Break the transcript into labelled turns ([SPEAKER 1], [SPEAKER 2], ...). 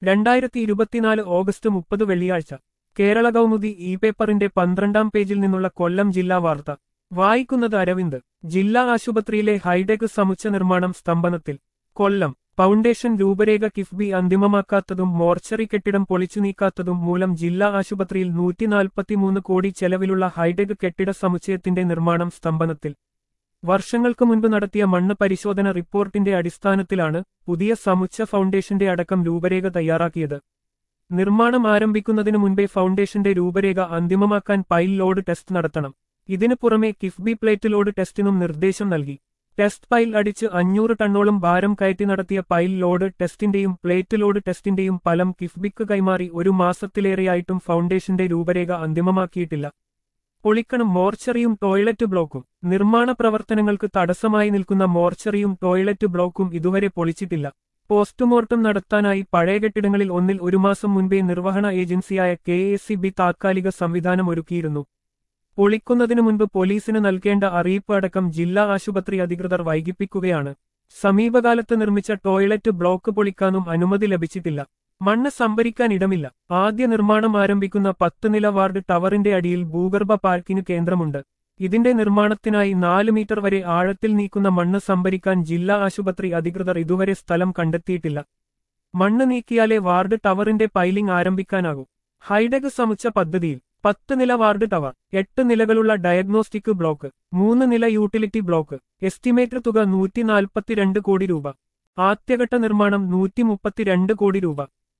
[SPEAKER 1] രണ്ടായിരത്തി ഇരുപത്തിനാല് ഓഗസ്റ്റ് മുപ്പത് വെള്ളിയാഴ്ച കേരള കൗമുദി ഇ പേപ്പറിന്റെ പന്ത്രണ്ടാം പേജിൽ നിന്നുള്ള കൊല്ലം ജില്ലാ വാർത്ത വായിക്കുന്നത് അരവിന്ദ് ജില്ലാ ആശുപത്രിയിലെ ഹൈടെക് സമുച്ച നിർമ്മാണം സ്തംഭനത്തിൽ കൊല്ലം ഫൗണ്ടേഷൻ രൂപരേഖ കിഫ്ബി അന്തിമമാക്കാത്തതും മോർച്ചറി കെട്ടിടം പൊളിച്ചു നീക്കാത്തതും മൂലം ജില്ലാ ആശുപത്രിയിൽ നൂറ്റിനാൽപ്പത്തിമൂന്ന് കോടി ചെലവിലുള്ള ഹൈടെക് കെട്ടിട സമുച്ചയത്തിന്റെ നിർമ്മാണം സ്തംഭനത്തിൽ വർഷങ്ങൾക്ക് മുൻപ് നടത്തിയ മണ്ണ് പരിശോധന റിപ്പോർട്ടിന്റെ അടിസ്ഥാനത്തിലാണ് പുതിയ സമുച്ച ഫൗണ്ടേഷന്റെ അടക്കം രൂപരേഖ തയ്യാറാക്കിയത് നിർമ്മാണം ആരംഭിക്കുന്നതിനു മുൻപേ ഫൗണ്ടേഷന്റെ രൂപരേഖ അന്തിമമാക്കാൻ പൈൽ ലോഡ് ടെസ്റ്റ് നടത്തണം ഇതിനു പുറമെ കിഫ്ബി പ്ലേറ്റ് ലോഡ് ടെസ്റ്റിനും നിർദ്ദേശം നൽകി ടെസ്റ്റ് പൈൽ അടിച്ച് അഞ്ഞൂറ് ടണ്ണോളം ഭാരം കയറ്റി നടത്തിയ പൈൽ ലോഡ് ടെസ്റ്റിന്റെയും പ്ലേറ്റ് ലോഡ് ടെസ്റ്റിന്റെയും ഫലം കിഫ്ബിക്ക് കൈമാറി ഒരു മാസത്തിലേറെയായിട്ടും ഫൗണ്ടേഷന്റെ രൂപരേഖ അന്തിമമാക്കിയിട്ടില്ല പൊളിക്കണം മോർച്ചറിയും ടോയ്ലറ്റ് ബ്ലോക്കും നിർമ്മാണ പ്രവർത്തനങ്ങൾക്ക് തടസ്സമായി നിൽക്കുന്ന മോർച്ചറിയും ടോയ്ലറ്റ് ബ്ലോക്കും ഇതുവരെ പൊളിച്ചിട്ടില്ല പോസ്റ്റ്മോർട്ടം നടത്താനായി പഴയ കെട്ടിടങ്ങളിൽ ഒന്നിൽ ഒരു മാസം മുൻപേ നിർവഹണ ഏജൻസിയായ കെ താത്കാലിക സംവിധാനം ഒരുക്കിയിരുന്നു പൊളിക്കുന്നതിനു മുൻപ് പോലീസിന് നൽകേണ്ട അറിയിപ്പ് അടക്കം ജില്ലാ ആശുപത്രി അധികൃതർ വൈകിപ്പിക്കുകയാണ് സമീപകാലത്ത് നിർമ്മിച്ച ടോയ്ലറ്റ് ബ്ലോക്ക് പൊളിക്കാനും അനുമതി ലഭിച്ചിട്ടില്ല മണ്ണ് സംഭരിക്കാൻ ഇടമില്ല ആദ്യ നിർമ്മാണം ആരംഭിക്കുന്ന പത്ത് നില വാർഡ് ടവറിന്റെ അടിയിൽ ഭൂഗർഭ പാർക്കിന് കേന്ദ്രമുണ്ട് ഇതിന്റെ നിർമ്മാണത്തിനായി നാല് മീറ്റർ വരെ ആഴത്തിൽ നീക്കുന്ന മണ്ണ് സംഭരിക്കാൻ ജില്ലാ ആശുപത്രി അധികൃതർ ഇതുവരെ സ്ഥലം കണ്ടെത്തിയിട്ടില്ല മണ്ണ് നീക്കിയാലേ വാർഡ് ടവറിന്റെ പൈലിംഗ് ആരംഭിക്കാനാകൂ ഹൈടെക് സമുച്ച പദ്ധതിയിൽ പത്ത് നില വാർഡ് ടവർ എട്ട് നിലകളുള്ള ഡയഗ്നോസ്റ്റിക് ബ്ലോക്ക് മൂന്ന് നില യൂട്ടിലിറ്റി ബ്ലോക്ക് എസ്റ്റിമേറ്റ് തുക നൂറ്റി നാൽപ്പത്തിരണ്ട് കോടി രൂപ ആദ്യഘട്ട നിർമ്മാണം നൂറ്റി മുപ്പത്തിരണ്ട് കോടി രൂപ